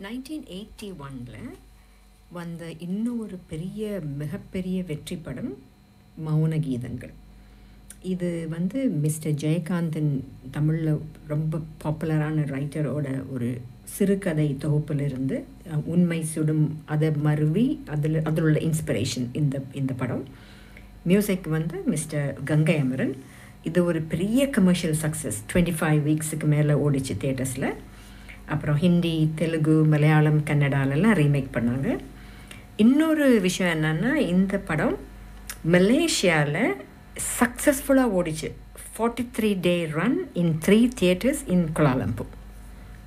nineteen eighty ஒனில் வந்த இன்னொரு பெரிய மிகப்பெரிய வெற்றி படம் மௌன கீதங்கள் இது வந்து மிஸ்டர் ஜெயகாந்தன் தமிழில் ரொம்ப பாப்புலரான ரைட்டரோட ஒரு சிறுகதை தொகுப்பிலிருந்து அஹ், உண்மை சுடும் அதை மருவி அதில் அதில் உள்ள இன்ஸ்பிரேஷன் இந்த இந்த படம் மியூசிக் வந்து மிஸ்டர் கங்கை அமரன் இது ஒரு பெரிய கமர்ஷியல் சக்ஸஸ் டுவெண்ட்டி ஃபைவ் வீக்ஸுக்கு மேலே ஓடிச்சு தேட்டர்ஸில் அப்புறம் ஹிந்தி தெலுங்கு மலையாளம் கன்னடாலெல்லாம் ரீமேக் பண்ணாங்க இன்னொரு விஷயம் என்னென்னா இந்த படம் மலேசியாவில் சக்ஸஸ்ஃபுல்லாக ஓடிச்சு forty three day run in three theatres in Kuala Lumpur